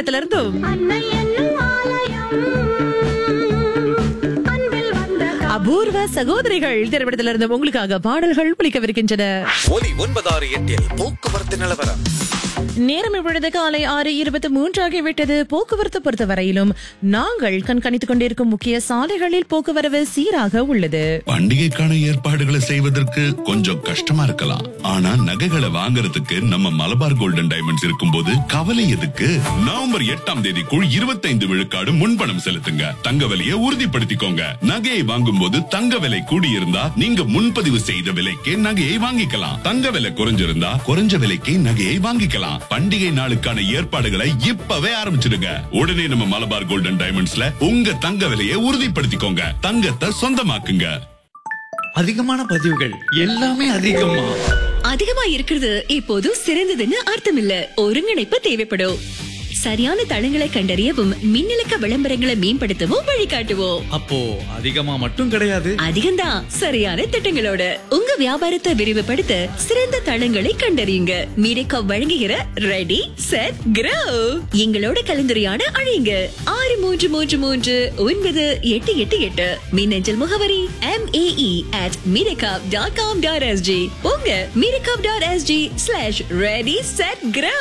திரைப்படத்திலிருந்தும் அன்னை என்னும் ஆலயம் அன்பில் வந்த அபூர்வ சகோதரிகள் திரைப்படத்திலிருந்தும் உங்களுக்காக பாடல்கள் ஒலிக்கவிருக்கின்றன ஒலி ஒன்பதாறு எட்டில் போக்குவரத்து நிலவரம் நேரம் இப்பொழுது காலை ஆறு இருபத்தி மூன்று ஆகிவிட்டது போக்குவரத்து பொறுத்தவரையிலும் நாங்கள் கண்காணித்துக் கொண்டிருக்கும் முக்கிய சாலைகளில் போக்குவரவு சீராக உள்ளது பண்டிகைக்கான ஏற்பாடுகளை செய்வதற்கு கொஞ்சம் கஷ்டமா இருக்கலாம் ஆனா நகைகளை வாங்குறதுக்கு நம்ம மலபார் கோல்டன் டைமண்ட்ஸ் இருக்கும்போது கவலை எதுக்கு நவம்பர் எட்டாம் தேதிக்குள் இருபத்தைந்து விழுக்காடு முன்பணம் செலுத்துங்க தங்க விலையை உறுதிப்படுத்திக்கோங்க நகையை வாங்கும் போது தங்க விலை கூடியிருந்தா நீங்க முன்பதிவு செய்த விலைக்கே நகையை வாங்கிக்கலாம் தங்க விலை குறைஞ்சிருந்தா குறைஞ்ச விலைக்கு நகையை வாங்கிக்கலாம் பண்டிகை நாளுக்கான ஏற்பாடுகளை இப்பவே ஆரம்பிச்சிடுங்க உடனே நம்ம மலபார் கோல்டன் டைமண்ட்ஸ்ல உங்க தங்க விலையை உறுதிப்படுத்திக்கோங்க தங்கத்தை சொந்தமாக்குங்க அதிகமான பதிவுகள் எல்லாமே அதிகமா அதிகமா இருக்கிறது இப்போது சிறந்ததுன்னு அர்த்தம் இல்ல ஒருங்கிணைப்பு தேவைப்படும் சரியான தளங்களை கண்டறியவும் மின்னலுக்க விளம்பரங்களை மேம்படுத்தவும் வழிகாட்டுவோம் அப்போ அதிகமா மட்டும் கிடையாது அதிகம்தான் சரியான திட்டங்களோட உங்க வியாபாரத்தை விரிவுபடுத்த சிறந்த தளங்களை கண்டறியுங்க மீடிகா வழங்குகிற ரெடி செட் கிரோ எங்களோட கலந்துரையாட அழையுங்க ஆறு மூன்று மூன்று மூன்று ஒன்பது எட்டு எட்டு எட்டு மின்னஞ்சல் முகவரி M A E at Mediacorp dot com dot S G உங்க Mediacorp dot S G slash ready set grow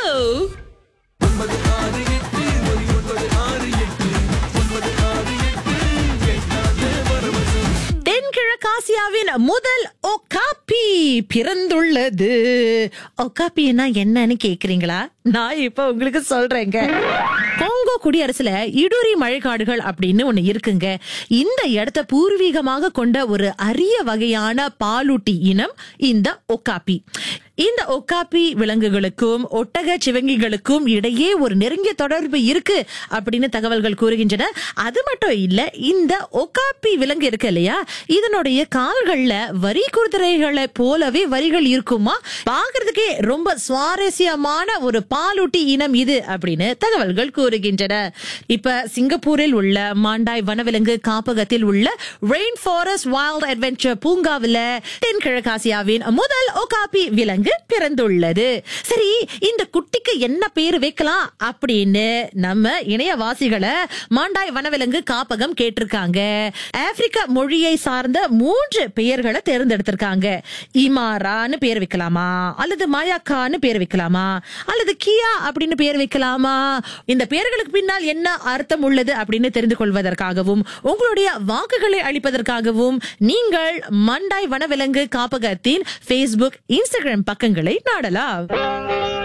தென்கிழக்காசியாவின் முதல் ஒகாப்பி பிறந்துள்ளது ஒகாப்பின்னா என்னன்னு கேக்குறீங்களா நான் இப்ப உங்களுக்கு சொல்றேங்க கோங்கோ குடியரசுல இடுரி மழைக்காடுகள் அப்படின்னு ஒண்ணு இருக்குங்க இந்த இடத்த பூர்வீகமாக கொண்ட ஒரு அரிய வகையான பாலூட்டி இனம் இந்த ஒக்காப்பி இந்த ஒக்காப்பி விலங்குகளுக்கும் ஒட்டக சிவங்கிகளுக்கும் இடையே ஒரு நெருங்கிய தொடர்பு இருக்கு அப்படின்னு தகவல்கள் கூறுகின்றன அது மட்டும் இல்ல இந்த ஒக்காப்பி விலங்கு இருக்கு இல்லையா இதனுடைய கால்கள்ல வரி குதிரைகளை போலவே வரிகள் இருக்குமா பாக்குறதுக்கே ரொம்ப சுவாரஸ்யமான ஒரு பாலூட்டி இனம் இது அப்படின்னு தகவல்கள் கூறுகின்றன இப்ப சிங்கப்பூரில் உள்ள மாண்டாய் வனவிலங்கு காப்பகத்தில் உள்ள ரெயின் ஃபாரஸ்ட் வைல்ட் அட்வென்ச்சர் பூங்காவில் தென்கிழக்காசியாவின் முதல் ஒகாப்பி விலங்கு பிறந்துள்ளது சரி இந்த குட்டிக்கு என்ன பேரு வைக்கலாம் அப்படின்னு நம்ம இணையவாசிகளை மாண்டாய் வனவிலங்கு காப்பகம் கேட்டிருக்காங்க ஆப்பிரிக்க மொழியை சார்ந்த மூன்று பெயர்களை தேர்ந்தெடுத்திருக்காங்க இமாரான்னு பேர் வைக்கலாமா அல்லது மயாக்கான்னு பேர் வைக்கலாமா அல்லது கியா அப்படின்னு பேர் வைக்கலாமா இந்த பெயர்களுக்கு பின்னால் என்ன அர்த்தம் உள்ளது அப்படின்னு தெரிந்து கொள்வதற்காகவும் உங்களுடைய வாக்குகளை அளிப்பதற்காகவும் நீங்கள் மண்டாய் வனவிலங்கு காப்பகத்தின் Facebook இன்ஸ்டாகிராம் பக்கங்களை நாடலாம்